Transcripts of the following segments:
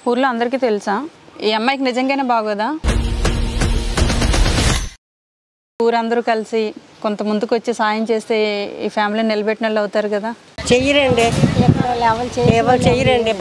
ఊర్లో అందరికీ తెలుసా ఈ అమ్మాయికి నిజంగానే బాగోదా ఊరందరూ కలిసి కొంత ముందుకు వచ్చి సాయం చేస్తే ఈ ఫ్యామిలీని నిలబెట్టిన వాళ్ళు అవుతారు కదా చెయ్యరండి ఎవరు చెయ్యరండి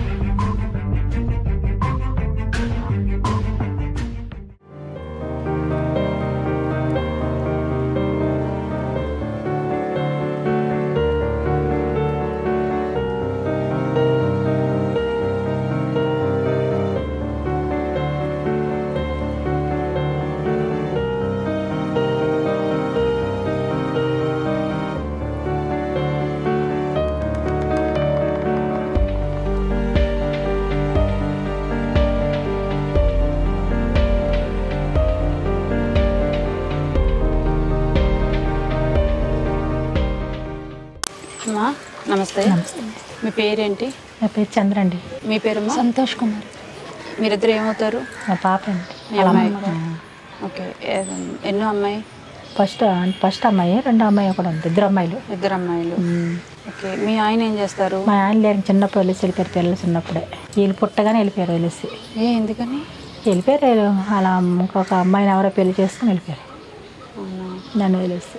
అమ్మా నమస్తే మీ పేరేంటి నా పేరు చంద్ర అండి మీ పేరమ్మా సంతోష్ కుమార్ మీరిద్దరు ఏమవుతారు మా పాప అండి మీ అమ్మాయి ఓకే ఏ- ఎన్నో అమ్మాయి ఫస్ట్ ఫస్ట్ అమ్మాయి రెండో అమ్మాయి కూడా ఉంది ఇద్దరు అమ్మాయిలు ఇద్దరు అమ్మాయిలు ఓకే మీ ఆయన ఏం చేస్తారు మా ఆయన లేరు చిన్నప్పుడు వెళ్ళేసి వెళ్ళిపోయారు పిల్లలు చిన్నప్పుడే వీళ్ళు పుట్టగానే వెళ్ళిపోయారు వెళ్ళేసి ఏ ఎందుకని వెళ్ళిపోయారు అలా ఇంకొక అమ్మాయిని ఎవరో పెళ్లి చేసుకుని వెళ్ళిపోయారు అవునా నన్ను వదిలేసి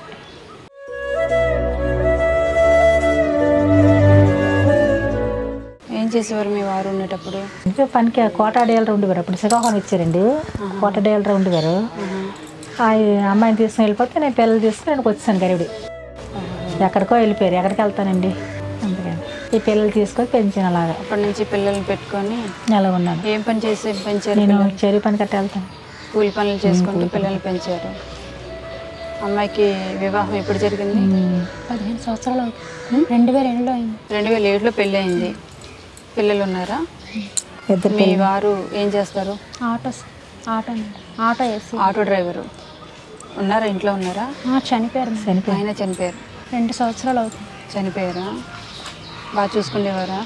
ఏం చేసేవారు మీ వారు ఉండేటప్పుడు ఇంకా పనికి కోట డేలర్ ఉండేవారు అప్పుడు శ్రీకాకుళం ఇచ్చారండి కోట డేలర్ ఉండేవారు ఆ అమ్మాయిని తీసుకుని వెళ్ళిపోతే నేను పిల్లలు తీసుకుని నేను వచ్చాను గరివిడి ఎక్కడికో వెళ్ళిపోయారు ఎక్కడికి వెళ్తానండి అందుకని ఈ పిల్లలు తీసుకొని పెంచాను అలాగా అప్పటి నుంచి పిల్లల్ని పెట్టుకొని నెల ఉన్నాను ఏం పని చేసి పెంచారు నేను పిల్లల్ని? చెరువు పని కట్ట వెళ్తాను కూలి పనులు చేసుకుంటూ పిల్లల్ని పెంచారు అమ్మాయికి వివాహం ఎప్పుడు జరిగింది పదిహేను సంవత్సరాలు అవుతుంది రెండు వేల రెండులో అయింది రెండు వేల ఏడులో పెళ్ళి అయింది పిల్లలు ఉన్నారా ఇద్దరు మీ వారు ఏం చేస్తారు ఆటో ఆటో అండి. ఆటో వేసి ఆటో డ్రైవరు ఉన్నారా ఇంట్లో ఉన్నారా ఆ, చనిపోయారు మేడం. చనిపోయి ఆయన చనిపోయారు రెండు సంవత్సరాలు అవుతుంది చనిపోయారా బాగా చూసుకునేవారా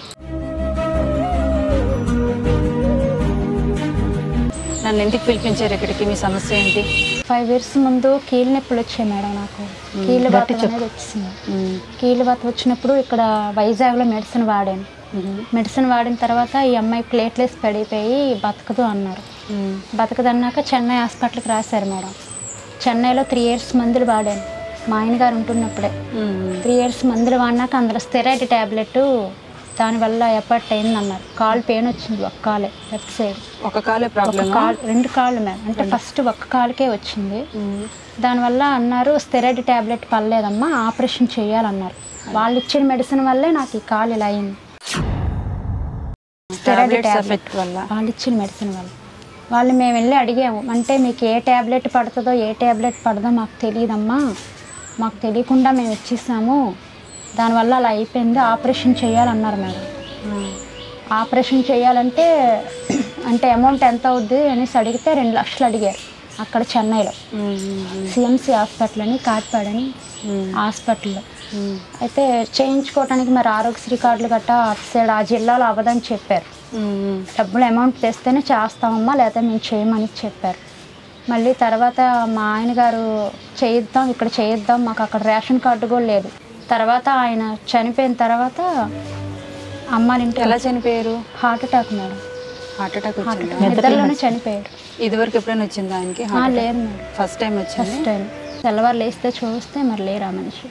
నన్ను ఎందుకు పిలిపించారు ఇక్కడికి మీ సమస్య ఏంటి ఫైవ్ ఇయర్స్ ముందు కీళ్ళ నొప్పులు వచ్చాయి మేడం నాకు కీళ్ళ బాత అనేది వచ్చింది మ్మ్. కీళ్ళ బాత వచ్చినప్పుడు ఇక్కడ వైజాగ్లో మెడిసిన్ వాడాను మ్మ్. మెడిసిన్ వాడిన తర్వాత ఈ అమ్మాయి ప్లేట్లెస్ పడిపోయి బతకదు అన్నారు మ్మ్. బతకదు అన్నాక చెన్నై హాస్పిటల్కి రాశారు మేడం చెన్నైలో త్రీ ఇయర్స్ మందులు వాడాను మా ఆయన గారు ఉంటున్నప్పుడే మ్మ్. త్రీ ఇయర్స్ మందులు వాడినాక అందులో స్టెరాయిడ్ ట్యాబ్లెట్ దానివల్ల ఎఫెక్ట్ అయింది అన్నారు కాలు పెయిన్ వచ్చింది ఒక్క కాలే లెఫ్ట్ సైడ్ ఒక కాలే ఒక ప్రాబ్లమ్ కాలు రెండు కాళ్ళు మేడం అంటే ఫస్ట్ ఒక్క కాలుకే వచ్చింది దానివల్ల అన్నారు స్టెరాయిడ్ ట్యాబ్లెట్ పర్లేదమ్మా ఆపరేషన్ చేయాలన్నారు వాళ్ళు ఇచ్చిన మెడిసిన్ వల్లే నాకు ఈ కాలు ఇలా అయింది స్టెరాయిడ్ టాబ్లెట్స్ ట్యాబ్లెట్ ఎఫెక్ట్ వల్ల వాళ్ళు ఇచ్చిన మెడిసిన్ వల్ల వాళ్ళు మేము వెళ్ళి అడిగాము అంటే మీకు ఏ ట్యాబ్లెట్ పడుతుందో ఏ ట్యాబ్లెట్ పడదో మాకు తెలియదమ్మా మాకు తెలియకుండా మేము ఇచ్చేసాము దానివల్ల అలా అయిపోయింది ఆపరేషన్ చేయాలన్నారు మేడం ఆపరేషన్ చేయాలంటే అంటే అమౌంట్ ఎంత అవుద్ది అనేసి అడిగితే రెండు లక్షలు అడిగారు అక్కడ చెన్నైలో సిఎంసి హాస్పిటల్ అని కాట్పాడని హాస్పిటల్లో అయితే చేయించుకోవడానికి మరి ఆరోగ్యశ్రీ కార్డులు గట్టా అటు సైడ్ ఆ జిల్లాలో అవ్వదని చెప్పారు డబ్బులు అమౌంట్ తెస్తేనే చేస్తామమ్మా లేకపోతే మేము చేయమని చెప్పారు మళ్ళీ తర్వాత మా ఆయన గారు చేయిద్దాం ఇక్కడ చేయిద్దాం మాకు అక్కడ రేషన్ కార్డు కూడా లేదు తర్వాత ఆయన చనిపోయిన తర్వాత అమ్మాని ఇంటి ఎలా చనిపోయారు heart attack madam heart attack heart వచ్చిందా అటాక్ నిద్రలోనే చనిపోయాడు ఇదివరకు ఎప్పుడైనా వచ్చిందా ఆయనకి ఆ, లేదు మేడం ఫస్ట్ టైం వచ్చింది ఫస్ట్ టైం తెల్లవారు లేస్తే చూస్తే మరి లేరు ఆ మనిషి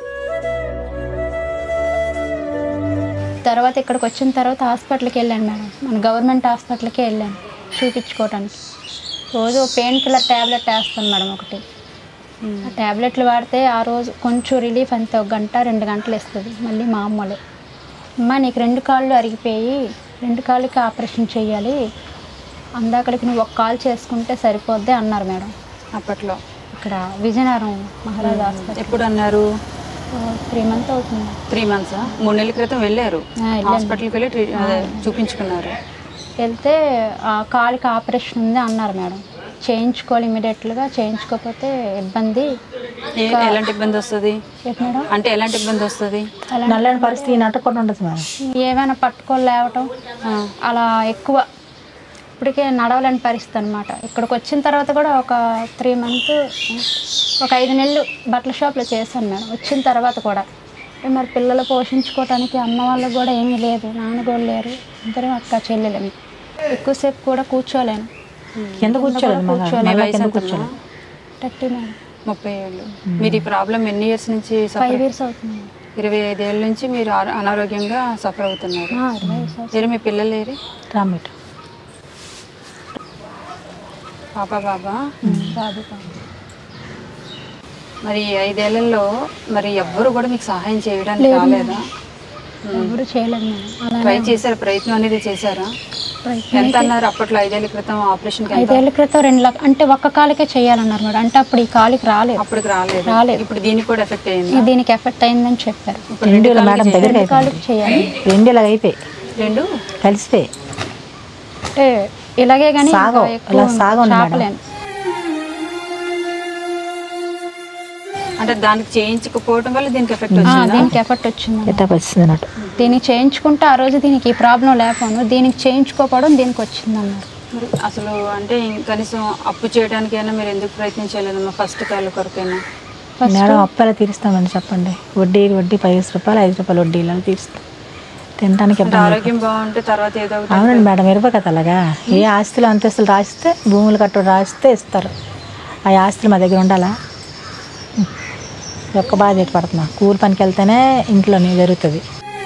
తర్వాత ఇక్కడికి వచ్చిన తర్వాత హాస్పిటల్కి వెళ్ళాను మేడం మన గవర్నమెంట్ హాస్పిటల్కి వెళ్ళాను చూపించుకోవడానికి రోజు పెయిన్ కిల్లర్ ట్యాబ్లెట్ వేస్తాను మేడం ఒకటి ఆ ట్యాబ్లెట్లు వాడితే ఆ రోజు కొంచెం రిలీఫ్ అంతే ఒక గంట రెండు గంటలు ఇస్తుంది మళ్ళీ మామూలు అమ్మ నీకు రెండు కాళ్ళు అరిగిపోయి రెండు కాళ్ళకి ఆపరేషన్ చేయాలి అందాకడికి నువ్వు ఒక కాల్ చేసుకుంటే సరిపోద్ది అన్నారు మేడం అప్పట్లో ఇక్కడ విజయనగరం మహారాజా హాస్పిటల్ ఎప్పుడు అన్నారు త్రీ మంత్ అవుతుంది త్రీ మంత్స్ మూడు నెలల క్రితం వెళ్ళారు ఆ, వెళ్ళాను. హాస్పిటల్కి వెళ్ళి ట్రీ- అదే చూపించుకున్నారు వెళ్తే ఆ కాలికి ఆపరేషన్ ఉంది అన్నారు మేడం చేయించుకోవాలి ఇమీడియట్గా చేయించుకోకపోతే ఇబ్బంది ఏ- ఎలాంటి ఇబ్బంది వస్తుంది ఏంటి మేడం అంటే ఎలాంటి ఇబ్బంది వస్తుంది అలా నల్లని పరిస్థితి నట్టకుండా ఉండదు మేడం ఏమైనా పట్టుకొని లేవటం అలా ఎక్కువ ఇప్పటికే నడవలేని పరిస్థితి అనమాట ఇక్కడికి వచ్చిన తర్వాత కూడా ఒక త్రీ మంత్ ఒక ఐదు నెలలు బట్టల షాప్లో చేశాను మేడం వచ్చిన తర్వాత కూడా అంటే మరి పిల్లలు పోషించుకోవటానికి అమ్మ వాళ్ళకి కూడా ఏమీ లేదు నాన్న కూడా లేరు ఇద్దరు అక్క చెల్లెలని ఎక్కువసేపు కూడా కూర్చోలేను కింద కూర్చోలేదు మగ మీ మగ వయసు కింద ఎంతమ్మా? కూర్చోలేదు థర్టీ మేడం ముప్పై ఏళ్ళు మీరు ఈ ప్రాబ్లం ఎన్ని ఇయర్స్ నుంచి ఫైవ్ సఫర్ ఇయర్స్ అవుతుంది ఇరవై ఐదేళ్ళ నుంచి మీరు ఆ- అనారోగ్యంగా సఫర్ అవుతున్నారు ఆ, ఇరవై ఇయర్స్ అవుతుంది మీరు మీ పిల్లలు ఏరి రామేట పాప బాబా బాబు బాబు. మరి ఈ ఐదేళ్లలో మరి ఎవ్వరు కూడా మీకు సహాయం చేయడానికి రాలేదా ఎవరు చేయలేదు మేడం అలా ట్రై చేశారు ప్రయత్నం అనేది చేశారా ప్రయత్నం ఎంత అన్నారు అప్పట్లో ఐదేళ్ల క్రితం ఆపరేషన్ ఐదేళ్ల క్రితం రెండు లక్ష అంటే ఒక్క కాలుకే చేయాలన్నారు మేడం అంటే అప్పుడు ఈ కాలుకి రాలేదు అప్పటికి రాలేదు రాలేదు. ఇప్పుడు దీనికి కూడా ఎఫెక్ట్ అయింది ఇది దీనికి ఎఫెక్ట్ అయిందని చెప్పారు ఇప్పుడు రెండు రెండు మేడం దగ్గరికి రెండు అయిపోయింది కాలుకి చేయాలి రెండు ఇలాగ అయిపోయి రెండు కలిసిపోయి అంటే ఇలాగే కానీ సాగవు. ఇలా సాగవు మేడం. చాపలేను అంటే దానికి చేయించకపోవడం వల్ల దీనికి ఎఫెక్ట్ ఆ, వచ్చిందా దీనికి ఎఫెక్ట్ వచ్చింది ఎట్టా వచ్చింది అన్నట్టు దీనికి చేయించుకుంటే ఆ రోజు దీనికి ఈ ప్రాబ్లం లేకపోను దీనికి చేయించుకోకపోవడం దీనికి వచ్చింది అన్నారు మరి అసలు అంటే కనీసం అప్పు చేయడానికైనా మీరు ఎందుకు ప్రయత్నించలేదమ్మా ఫస్ట్ కాళ్ళు కొరకైనా మేడం అప్పు ఎలా తీరుస్తామని చెప్పండి వడ్డీ వడ్డీ పదిహేను రూపాయలు ఐదు రూపాయలు వడ్డీ ఇలా తీరుస్తాం తినడానికి అంటే ఇబ్బంది ఆరోగ్యం బాగుంటే తర్వాత ఏదో ఒకటి అవునండి మేడం ఇరవై కదా అలాగా ఏ ఆస్తులు అంతస్తులు రాస్తే భూములు కట్టు రాస్తే ఇస్తారు ఆ ఆస్తులు మా దగ్గర ఉండాలా ఒక్క బాధ ఎటు పడుతున్నా కూలి పనికి వెళ్తేనే ఇంట్లోనే జరుగుతుంది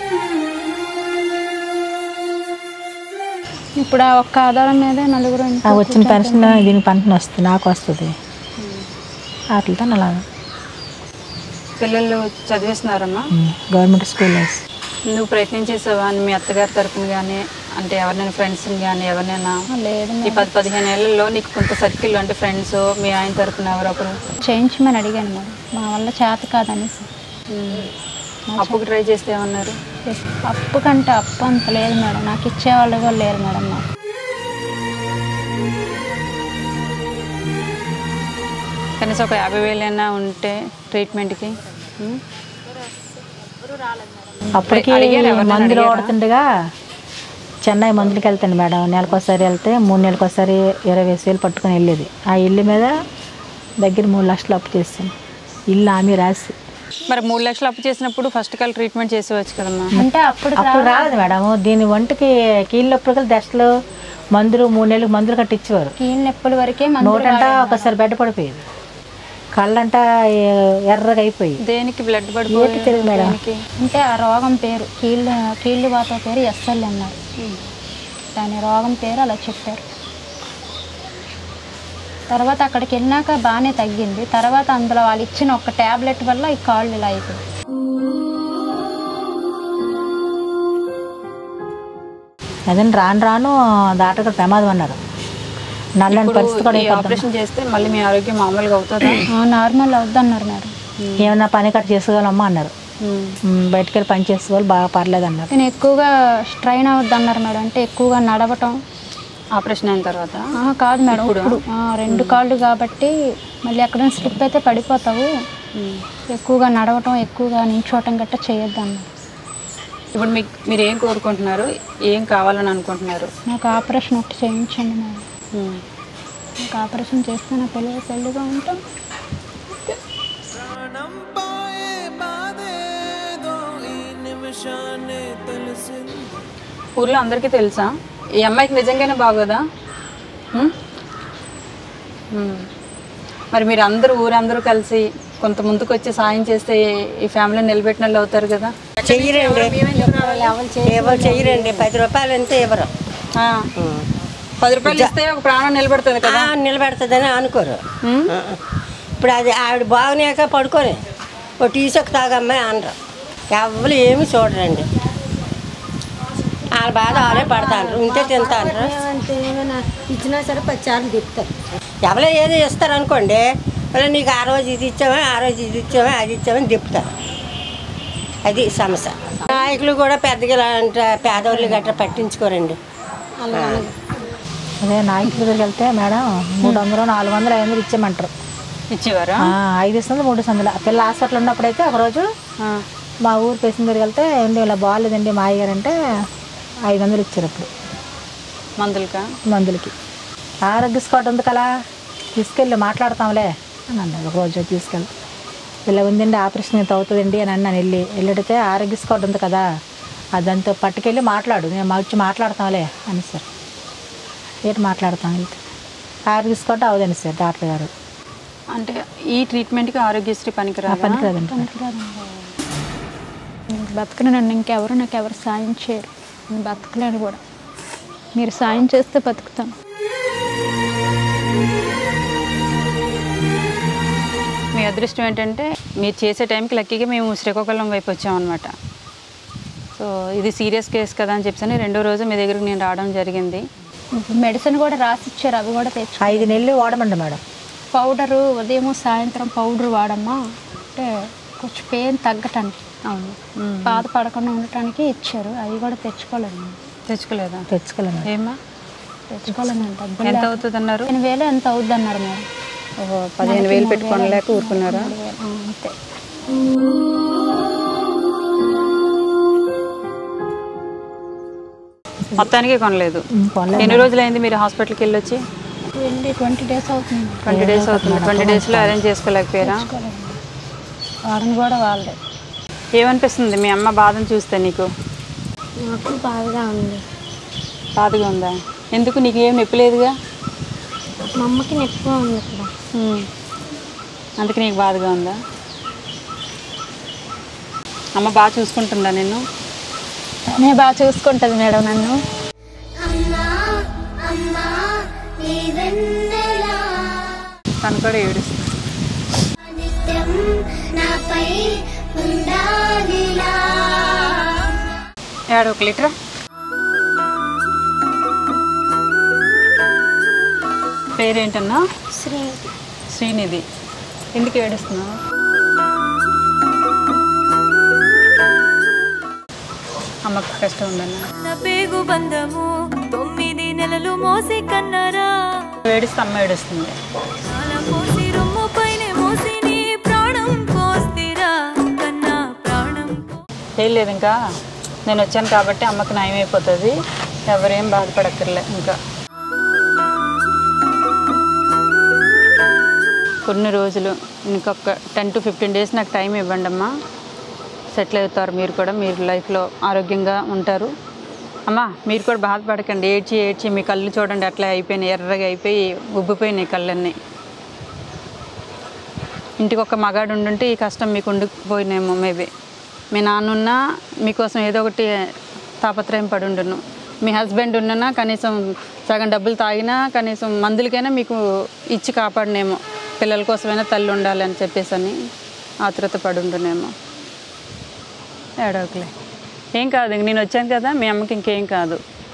ఇప్పుడు ఆ ఒక్క ఆధారం మీదే నలుగురు ఆ ఇంట్లో వచ్చిన పెన్షన్ దీనికి పెన్షన్ వస్తుంది నాకు వస్తుంది వాటితో అలా పిల్లలు చదివిస్తున్నారమ్మా గవర్నమెంట్ స్కూల్ వేసి నువ్వు ప్రయత్నం చేసావా మీ అత్తగారి తరపున కానీ అంటే ఎవరినైనా ఫ్రెండ్స్ని కానీ ఎవరినైనా లేదు ఈ పది పదిహేను ఏళ్ళలో నీకు కొంత సర్కిల్ అంటే ఫ్రెండ్స్ మీ ఆయన తరపున ఎవరొకరు చేయించమని అడిగాను మేడం మా వల్ల చేత కాదనేసి అప్పుకి ట్రై చేస్తే ఏమన్నారు అప్పు కంటే అప్పు అంత లేదు మేడం నాకు ఇచ్చేవాళ్ళు కూడా లేరు మేడం నాకు కనీసం ఒక యాభై వేలైనా ఉంటే ట్రీట్మెంట్కి ఉం? అప్పటికి అడిగారా? ఎవరినైనా మందులు అడిగారా? వాడుతుండగా చెన్నై మందులకి వెళ్తాను మేడం నెలకోసారి వెళ్తే మూడు నెలలకోసారి ఇరవై వేసి వేలు పట్టుకొని వెళ్ళేది ఆ ఇల్లు మీద దగ్గర మూడు లక్షలు అప్పు చేస్తాను ఇల్లు ఆమె రాసి మరి మూడు లక్షలు అప్పు చేసినప్పుడు ఫస్ట్ కాల్ ట్రీట్మెంట్ చేసేవచ్చు కదమ్మా అంటే అప్పుడు అప్పుడు రాలేదు మేడం దీని ఒంటికి కీళ్ళ నొప్పులు దశలు మందులు మూడు నెలలకు మందులు కట్టించేవారు కీళ్ళ నొప్పుల వరకే మందులు నోటంట ఒకసారి బెడ్ పడిపోయేది కళ్ళంట ఏ- ఎర్రగా అయిపోయి దేనికి బ్లడ్ ఏంటి పడిపోయి తెలియదు మేడం దేనికి అంటే ఆ రోగం పేరు కీళ్ళు కీళ్ళు వాత పేరు ఎస్ఎల్ అన్నారు దాని రోగం పేరు అలా చెప్పారు తర్వాత అక్కడికి వెళ్ళినాక బాగానే తగ్గింది తర్వాత అందులో వాళ్ళు ఇచ్చిన ఒక ట్యాబ్లెట్ వల్ల ఈ కాళ్ళు ఇలా అయిపోయి అదని రాను రాను డాక్టర్ ప్రమాదం అన్నారు నల్లని పరిస్థితి కూడా ఈ ఆపరేషన్ చేస్తే మళ్ళీ మీ ఆరోగ్యం మామూలుగా అవుతుందా నార్మల్ అవుద్దన్నారు మేడం ఏమన్నా పని కట్ట చేసుకోగలమ్మా అన్నారు ఉమ్, బయటికి వెళ్ళి పని చేసుకోవాలి బాగా పర్లేదు అన్నారు నేను ఎక్కువగా స్ట్రైన్ అవుద్ది అన్నారు మేడం అంటే ఎక్కువగా నడవటం ఆపరేషన్ అయిన తర్వాత ఆ, కాదు మేడం ఇప్పుడు ఆ, రెండు కాళ్ళు కాబట్టి మళ్ళీ ఎక్కడైనా స్లిప్ అయితే పడిపోతావు ఎక్కువగా నడవటం ఎక్కువగా నించోవటం గట్రా చేయొద్దు అన్నారు ఇప్పుడు మీకు మీరు ఏం కోరుకుంటున్నారు ఏం కావాలని అనుకుంటున్నారు నాకు ఆపరేషన్ ఒకటి చేయించండి మేడం నాకు ఆపరేషన్ చేస్తే నా పిల్లలు పెళ్ళిగా ఉంటాం ప్రాణం పాయే బాధేదో ఈ నిమిషాన్ని తెలిసింది ఊర్లో అందరికీ తెలుసా ఈ అమ్మాయికి నిజంగానే బాగోదా ఉం? ఉం. మరి మీరు అందరూ ఊరందరూ కలిసి కొంత ముందుకు వచ్చి సాయం చేస్తే ఈ ఫ్యామిలీ నిలబెట్టిన వాళ్ళు అవుతారు కదా చెయ్యరండి ఎవరు చెయ్యరండి పది రూపాయలు అంతే ఎవరు ఆ. పది రూపాయలు ఇస్తే ఒక ప్రాణం నిలబెడుతుంది కదా నిలబెడుతుందని అనుకోరు ఉం? ఆ. ఇప్పుడు అది ఆవిడ బాగున్నాక పడుకొని ఓ టీసొక్క తాగమ్మా అనరు ఎవరు ఏమి చూడరండి వాళ్ళ బాధ వాళ్ళే పడతాండ్రు ఉంటే తింటాండ్రు ఇచ్చినా సరే పది సార్లు చెప్తారు ఎవరో ఏదో ఇస్తారు అనుకోండి మళ్ళీ నీకు ఆ రోజు ఇది ఇచ్చామా ఆ రోజు ఇది ఇచ్చామా అది ఇచ్చామని చెప్తారు అది సమస్య నాయకులు కూడా పెద్దగా ఇలాంటి పేదవాళ్ళు గట్రా పట్టించుకోరండి అదే నాయకుల దగ్గరికి వెళ్తే మేడం మూడు వందలు నాలుగు వందలు ఐదు వందలు ఇచ్చామంటారు ఇచ్చేవారా ఆ, ఐదు వందలు మూడు వందలు ఆ పిల్ల హాస్పిటల్ ఉన్నప్పుడైతే ఒకరోజు ఆ. మా ఊరు పేసిన దగ్గరికి వెళ్తే ఏంటి ఇలా బాగాలేదండి మా అయ్యగారు అంటే ఐదు వందలు ఇచ్చారు అప్పుడు మందులకా మందులకి ఆరోగ్య స్కాట్ ఉంది కదా తీసుకెళ్ళి మాట్లాడతాంలే అని అన్నాడు ఒకరోజు తీసుకెళ్ళి ఇలా ఉందండి ఆపరేషన్ ఎంత అవుతుందండి అని అన్నాను వెళ్ళి వెళ్ళడితే ఆరోగ్య స్కాట్ ఉంది కదా అదంతా పట్టుకెళ్ళి మాట్లాడు నేను మా వచ్చి మాట్లాడతాంలే అని సార్ ఏంటి మాట్లాడతాం వెళ్తే ఆరు తీసుకుంటే అవదండి సార్ డాక్టర్ గారు అంటే ఈ ట్రీట్మెంట్కి ఆరోగ్యశ్రీ ఆ పనికిరాదా పనికి రాదండి నేను బతకను నన్ను ఇంకెవరు నాకు ఎవరు సాయం చేయరు నేను బతకలేను కూడా మీరు సాయం చేస్తే బతుకుతాను మీ అదృష్టం ఏంటంటే మీరు చేసే టైంకి లక్కీగా మేము శ్రీకాకుళం వైపు వచ్చామన్నమాట సో ఇది సీరియస్ కేసు కదా అని చెప్పి రెండో రోజు మీ దగ్గరికి నేను రావడం జరిగింది ఇప్పుడు మెడిసిన్ కూడా రాసిచ్చారు అవి కూడా తెచ్చు ఐదు నెలలు వాడమండి మేడం పౌడరు ఉదయం సాయంత్రం పౌడర్ వాడమ్మా అంటే కొంచెం పెయిన్ తగ్గటానికి అవును బాధపడకుండా ఉండటానికి ఇచ్చారు అవి కూడా తెచ్చుకోలేదు నేను. తెచ్చుకోలేదా తెచ్చుకోలేము ఏమా తెచ్చుకోలేదు నేను డబ్బులు ఎంత లేక- అవుతుంది అన్నారు పదిహేను వేలు ఎంత అవుద్ది అన్నారు మేడం ఓహో పదిహేను వేలు పెట్టుకోలేక ఊరుకున్నారా మూడు వేలు, ఆ, అంతే మొత్తానికి కొనలేదు కొనలేదు ఎన్ని రోజులైంది మీరు హాస్పిటల్కి వెళ్ళొచ్చి వెళ్ళి ట్వంటీ డేస్ అవుతుంది ట్వంటీ డేస్ అవుతుంది ట్వంటీ డేస్లో అరేంజ్ చేసుకోలేకపోయారా తెచ్చుకోలేదు వాడని కూడా వాళ్ళే ఏమనిపిస్తుంది మీ అమ్మ బాధను చూస్తే నీకు నాకు బాధగా ఉంది బాధగా ఉందా ఎందుకు నీకు ఏం నొప్పి లేదుగా మా అమ్మకి నొప్పిగా ఉంది ఇక్కడ ఉమ్. అందుకే నీకు బాధగా ఉందా అమ్మ బాగా చూసుకుంటుందా నిన్ను తనే బాగా చూసుకుంటుంది మేడం నన్ను తను కూడా ఏడుస్తుంది ఏడు ఒక లీటర్ పేరేంటన్నా శ్రీ శ్రీనిధి ఎందుకు ఏడుస్తున్నావు అమ్మకు కష్టం ఉందన్నా నా పేగు బంధము తొమ్మిది నెలలు మోసి కన్నరా ఏడుస్తే అమ్మ ఏడుస్తుంది చాలా పోసి రొమ్ము పైన మోసి నీ ప్రాణం పోస్తిరా కన్నా ప్రాణం పో- ఏం లేదు ఇంకా నేను వచ్చాను కాబట్టి అమ్మకి నయం అయిపోతుంది ఎవరేం బాధపడక్కర్లే ఇంకా కొన్ని రోజులు ఇంకొక టెన్ టు ఫిఫ్టీన్ డేస్ నాకు టైం ఇవ్వండి అమ్మా సెటిల్ అవుతారు మీరు కూడా మీరు లైఫ్లో ఆరోగ్యంగా ఉంటారు అమ్మా మీరు కూడా బాధపడకండి ఏడ్చి ఏడ్చి మీ కళ్ళు చూడండి అట్లా అయిపోయినాయి ఎర్రగా అయిపోయి ఉబ్బిపోయినాయి కళ్ళన్నీ ఇంటికి ఒక మగాడు ఉండుంటే ఈ కష్టం మీకు ఉండిపోయినేమో మేబీ మీ నాన్న ఉన్నా మీకోసం ఏదో ఒకటి తాపత్రయం పడి ఉండును మీ హస్బెండ్ ఉన్ననా కనీసం సగం డబ్బులు తాగినా కనీసం మందులకైనా మీకు ఇచ్చి కాపాడినేమో పిల్లల కోసమైనా తల్లి ఉండాలి అని చెప్పేసి అని ఆతృత పడి ఉండునేమో ఏడవకులే ఏం కాదు ఇంక నేను వచ్చాను కదా మీ అమ్మకి ఇంకేం కాదు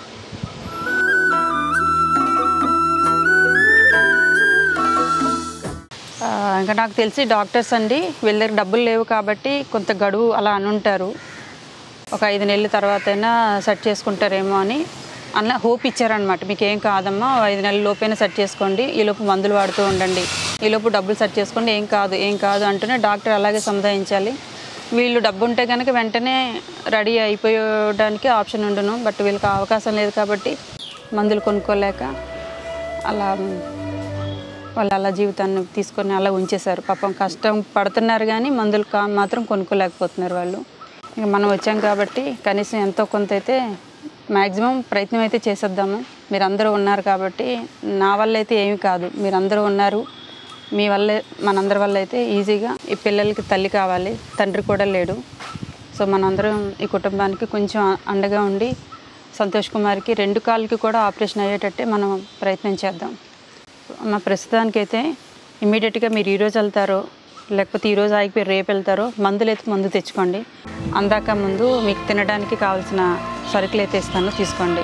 ఆ, ఇంకా నాకు తెలిసి డాక్టర్స్ అండి వీళ్ళ దగ్గర డబ్బులు లేవు కాబట్టి కొంత గడువు అలా అనుంటారు ఒక ఐదు నెలల తర్వాత అయినా సెట్ చేసుకుంటారేమో అని అన్న హోప్ ఇచ్చారనమాట మీకు ఏం కాదమ్మా ఓ ఐదు నెలల లోపైనా సెట్ చేసుకోండి ఈ లోపు మందులు వాడుతూ ఉండండి ఈ లోపు డబ్బులు సెట్ చేసుకోండి ఏం కాదు ఏం కాదు అంటూనే డాక్టర్ అలాగే సముదాయించాలి వీళ్ళు డబ్బు ఉంటే కనుక వెంటనే రెడీ అయిపోయడానికి ఆప్షన్ ఉండును బట్ వీళ్ళకి ఆ అవకాశం లేదు కాబట్టి మందులు కొనుక్కోలేక అలా వాళ్ళు అలా జీవితాన్ని తీసుకొని అలా ఉంచేశారు పాపం కష్టం పడుతున్నారు కానీ మందులు కా మాత్రం కొనుక్కోలేకపోతున్నారు వాళ్ళు ఇక మనం వచ్చాం కాబట్టి కనీసం ఎంతో కొంత అయితే మ్యాక్సిమం ప్రయత్నం అయితే చేసేద్దాము మీరందరూ ఉన్నారు కాబట్టి నా వల్ల అయితే ఏమీ కాదు మీరందరూ ఉన్నారు మీ వల్లే మనందరి వల్ల అయితే ఈజీగా ఈ పిల్లలకి తల్లి కావాలి తండ్రి కూడా లేడు సో మనందరం ఈ కుటుంబానికి కొంచెం అండగా ఉండి సంతోష్ కుమార్కి రెండు కాళ్ళకి కూడా ఆపరేషన్ అయ్యేటట్టే మనం ప్రయత్నం చేద్దాం మా ప్రస్తుతానికైతే ఇమీడియట్గా మీరు ఈరోజు వెళ్తారో లేకపోతే ఈరోజు ఆగిపోయి రేపు వెళ్తారో మందులు అయితే మందు తెచ్చుకోండి అందాక ముందు మీకు తినడానికి కావాల్సిన సరుకులు అయితే ఇస్తాను తీసుకోండి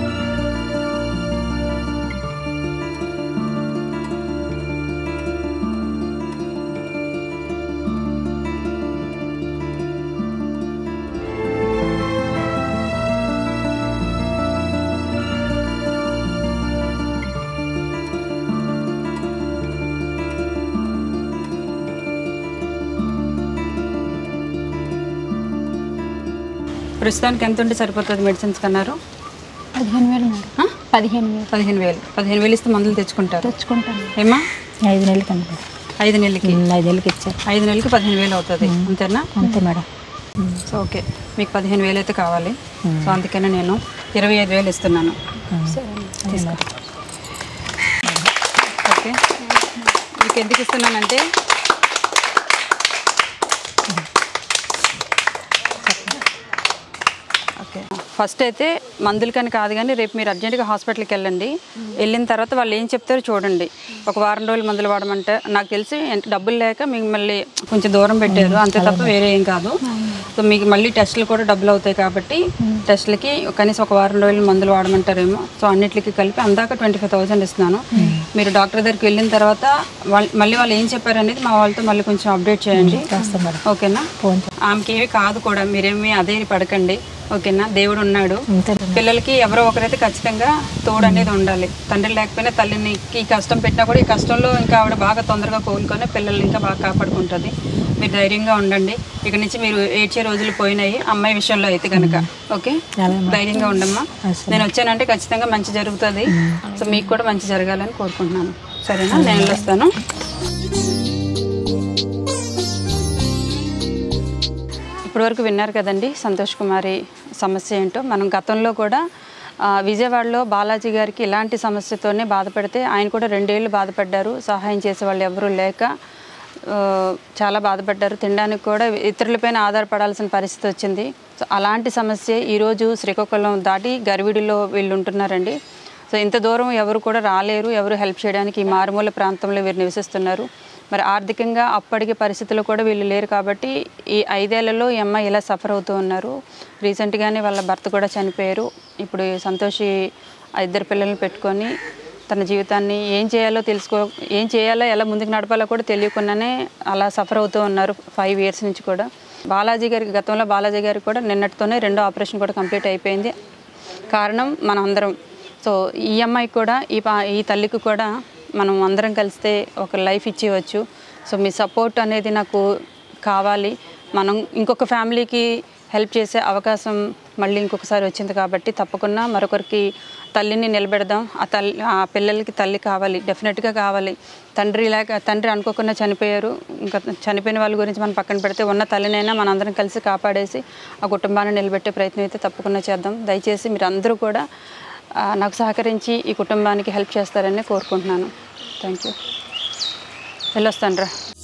ప్రస్తుతానికి ఎంత ఉంటే సరిపోతుంది మెడిసిన్స్ కన్నారు పదిహేను వేలు మేడం పదిహేను వేలు పదిహేను వేలు పదిహేను వేలు ఇస్తే మందులు తెచ్చుకుంటారు తెచ్చుకుంటాను ఏమా ఐదు నెలలకి అండి మేడం ఐదు నెలలకి ఉమ్, ఐదు నెలలకి ఇచ్చారు ఐదు నెలలకి పదిహేను వేలు అవుతుంది అంతేనా అంతే మేడం సో ఓకే మీకు పదిహేను వేలు అయితే కావాలి సో అందుకనే నేను ఇరవై ఐదు వేలు ఇస్తున్నాను తీసుకో ఓకే మీకు ఎందుకు ఇస్తున్నానంటే ఓకే ఫస్ట్ అయితే మందులకని కాదు కానీ రేపు మీరు అర్జెంటుగా హాస్పిటల్కి వెళ్ళండి వెళ్ళిన తర్వాత వాళ్ళు ఏం చెప్తారో చూడండి ఒక వారం రోజులు మందులు వాడమంటే నాకు తెలిసి ఎంత- డబ్బులు లేక మీకు మళ్ళీ కొంచెం దూరం పెట్టారు అంతే తప్ప వేరే ఏం కాదు సో మీకు మళ్ళీ టెస్టులు కూడా డబ్బులు అవుతాయి కాబట్టి టెస్టులకి కనీసం ఒక వారం రోజులు మందులు వాడమంటారేమో సో అన్నిటికి కలిపి అందాక ట్వంటీ ఫైవ్ థౌసండ్ ఇస్తున్నాను మీరు డాక్టర్ దగ్గరికి వెళ్ళిన తర్వాత వాళ్ళు మళ్ళీ వాళ్ళు ఏం చెప్పారు అనేది మా వాళ్ళతో మళ్ళీ కొంచెం అప్డేట్ చేయండి ఓకేనా ఆమెకి ఏమి కాదు కూడా మీరేమి అదే పడకండి ఓకేనా దేవుడు ఉన్నాడు పిల్లలకి ఎవరో ఒకరైతే ఖచ్చితంగా తోడు అనేది ఉండాలి తండ్రి లేకపోయినా తల్లిని ఈ కష్టం పెట్టినా కూడా ఈ కష్టంలో ఇంకా ఆవిడ బాగా తొందరగా కోలుకొని పిల్లల్ని ఇంకా బాగా కాపాడుకుంటుంది మీరు ధైర్యంగా ఉండండి ఇక నుంచి మీరు ఏడ్చే రోజులు పోయినాయి అమ్మాయి విషయంలో అయితే కనుక ఓకే ధైర్యంగా ఉండమ్మా నేను వచ్చానంటే ఖచ్చితంగా మంచి జరుగుతుంది సో మీకు కూడా మంచి జరగాలని కోరుకుంటున్నాను సరేనా నేను వెళ్ళొస్తాను ఇప్పటివరకు విన్నారు కదండి సంతోష్ కుమారి సమస్య ఏంటో మనం గతంలో కూడా ఆ, విజయవాడలో బాలాజీ గారికి ఇలాంటి సమస్యతోనే బాధపడితే ఆయన కూడా రెండేళ్ళు బాధపడ్డారు సహాయం చేసే వాళ్ళు ఎవరూ లేక ఆ, చాలా బాధపడ్డారు తినడానికి కూడా ఇతరులపైన ఆధారపడాల్సిన పరిస్థితి వచ్చింది సో అలాంటి సమస్య ఈరోజు శ్రీకాకుళం దాటి గర్విడిలో వీళ్ళు ఉంటున్నారండి సో ఇంత దూరం ఎవరు కూడా రాలేరు ఎవరు హెల్ప్ చేయడానికి ఈ మారుమూల ప్రాంతంలో వీరు నివసిస్తున్నారు మరి ఆర్థికంగా అప్పటికి పరిస్థితులు కూడా వీళ్ళు లేరు కాబట్టి ఈ ఐదేళ్లలో ఈ అమ్మాయి ఇలా సఫర్ అవుతూ ఉన్నారు రీసెంట్గానే వాళ్ళ భర్త కూడా చనిపోయారు ఇప్పుడు ఈ సంతోషి ఆ ఇద్దరు పిల్లల్ని పెట్టుకొని తన జీవితాన్ని ఏం చేయాలో తెలుసుకో ఏం చేయాలో ఎలా ముందుకు నడపాలో కూడా తెలియకుండానే అలా సఫర్ అవుతూ ఉన్నారు ఫైవ్ ఇయర్స్ నుంచి కూడా బాలాజీ గారికి గతంలో బాలాజీ గారికి కూడా నిన్నటితోనే రెండో ఆపరేషన్ కూడా కంప్లీట్ అయిపోయింది కారణం మనం అందరం సో ఈ అమ్మాయికి కూడా ఈ పా ఈ తల్లికి కూడా మనం అందరం కలిస్తే ఒక లైఫ్ ఇచ్చేయవచ్చు సో మీ సపోర్ట్ అనేది నాకు కావాలి మనం ఇంకొక ఫ్యామిలీకి హెల్ప్ చేసే అవకాశం మళ్ళీ ఇంకొకసారి వచ్చింది కాబట్టి తప్పకుండా మరొకరికి తల్లిని నిలబెడదాం ఆ తల్లి ఆ పిల్లలకి తల్లి కావాలి డెఫినెట్గా కావాలి తండ్రి లేక తండ్రి అనుకోకుండా చనిపోయారు ఇంకా చనిపోయిన వాళ్ళ గురించి మనం పక్కన పెడితే ఉన్న తల్లినైనా మనందరం కలిసి కాపాడేసి ఆ కుటుంబాన్ని నిలబెట్టే ప్రయత్నం అయితే తప్పకుండా చేద్దాం దయచేసి మీరు అందరూ కూడా ఆ, నాకు సహకరించి ఈ కుటుంబానికి హెల్ప్ చేస్తారని కోరుకుంటున్నాను థ్యాంక్ యూ వెళ్ళొస్తాను రా